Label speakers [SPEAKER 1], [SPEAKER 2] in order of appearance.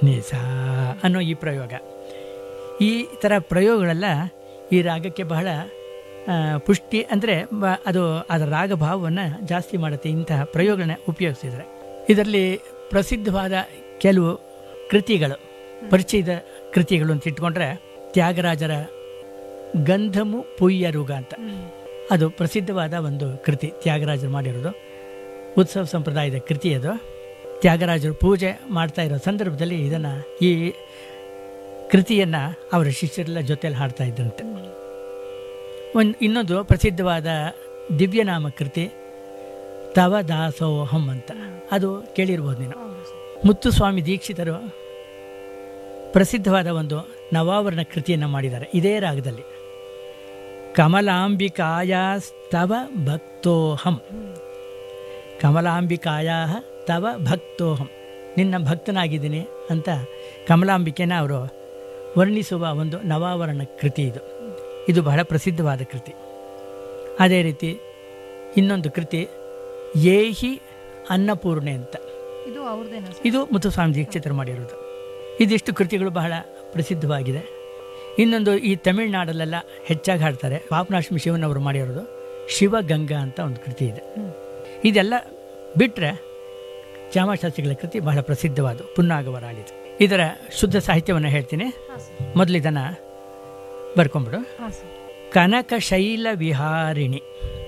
[SPEAKER 1] ನಿಸ ಅನ್ನೋ ಈ ಪ್ರಯೋಗ ಈ ಥರ ಪ್ರಯೋಗಗಳೆಲ್ಲ ಈ ರಾಗಕ್ಕೆ ಬಹಳ ಆ, ಪುಷ್ಟಿ ಅಂದರೆ ಅದು ಅದರ ರಾಗ ಭಾವವನ್ನು ಜಾಸ್ತಿ ಮಾಡುತ್ತೆ ಇಂತಹ ಪ್ರಯೋಗಗಳನ್ನ ಉಪಯೋಗಿಸಿದರೆ ಇದರಲ್ಲಿ ಪ್ರಸಿದ್ಧವಾದ ಕೆಲವು ಕೃತಿಗಳು ಪರಿಚಯದ ಕೃತಿಗಳು ಅಂತ ಇಟ್ಕೊಂಡ್ರೆ ತ್ಯಾಗರಾಜರ ಗಂಧಮು ಪುಯ್ಯರುಗ ಅಂತ ಅದು ಪ್ರಸಿದ್ಧವಾದ ಒಂದು ಕೃತಿ ತ್ಯಾಗರಾಜರು ಮಾಡಿರೋದು ಉತ್ಸವ ಸಂಪ್ರದಾಯದ ಕೃತಿ ಅದು ತ್ಯಾಗರಾಜರು ಪೂಜೆ ಮಾಡ್ತಾ ಇರೋ ಸಂದರ್ಭದಲ್ಲಿ ಇದನ್ನು ಈ ಕೃತಿಯನ್ನು ಅವರ ಶಿಷ್ಯರೆಲ್ಲ ಜೊತೆಯಲ್ಲಿ ಹಾಡ್ತಾ ಇದ್ದಂತೆ ಒಂದು ಇನ್ನೊಂದು ಪ್ರಸಿದ್ಧವಾದ ದಿವ್ಯನಾಮ ಕೃತಿ ತವ ದಾಸೋಹಂ ಅಂತ ಅದು ಕೇಳಿರ್ಬೋದು ನೀನು ಮುತ್ತುಸ್ವಾಮಿ ದೀಕ್ಷಿತರು ಪ್ರಸಿದ್ಧವಾದ ಒಂದು ನವಾವರಣ ಕೃತಿಯನ್ನು ಮಾಡಿದ್ದಾರೆ ಇದೇ ರಾಗದಲ್ಲಿ ಕಮಲಾಂಬಿಕಾಯ ತವ ಭಕ್ತೋಹಂ ಕಮಲಾಂಬಿಕಾಯ ತವ ಭಕ್ತೋಹಂ ನಿನ್ನ ಭಕ್ತನಾಗಿದ್ದೀನಿ ಅಂತ ಕಮಲಾಂಬಿಕೆನ ಅವರು ವರ್ಣಿಸುವ ಒಂದು ನವಾವರಣ ಕೃತಿ ಇದು ಇದು ಬಹಳ ಪ್ರಸಿದ್ಧವಾದ ಕೃತಿ ಅದೇ ರೀತಿ ಇನ್ನೊಂದು ಕೃತಿ ಏಹಿ ಅನ್ನಪೂರ್ಣೆ ಅಂತ
[SPEAKER 2] ಇದು ಅವ್ರದ್ದೇನಾ ಸರ್
[SPEAKER 1] ಇದು ಮುತ್ತುಸ್ವಾಮಿ ದೀಕ್ಷಿತರು ಮಾಡಿರೋದು ಇದಿಷ್ಟು ಕೃತಿಗಳು ಬಹಳ ಪ್ರಸಿದ್ಧವಾಗಿದೆ ಇನ್ನೊಂದು ಈ ತಮಿಳುನಾಡಲ್ಲೆಲ್ಲ ಹೆಚ್ಚಾಗಿ ಹಾಡ್ತಾರೆ ಪಾಪನಾಶಮಿ ಶಿವನವರು ಮಾಡಿರೋದು ಶಿವಗಂಗಾ ಅಂತ ಒಂದು ಕೃತಿ ಇದೆ ಇದೆಲ್ಲ ಬಿಟ್ಟರೆ ಚಾಮಶಾಸ್ತ್ರಿಗಳ ಕೃತಿ ಬಹಳ ಪ್ರಸಿದ್ಧವಾದ ಪುನ್ನಾಗವರಾಳಿದು ಇದರ ಶುದ್ಧ ಸಾಹಿತ್ಯವನ್ನು ಹೇಳ್ತೀನಿ
[SPEAKER 2] ಹಾಂ ಸರ್
[SPEAKER 1] ಮೊದಲು ಇದನ್ನು ಬರ್ಕೊಂಬಿಡು
[SPEAKER 2] ಹಾಂ ಸರ್
[SPEAKER 1] ಕನಕ ಶೈಲ ವಿಹಾರಿಣಿ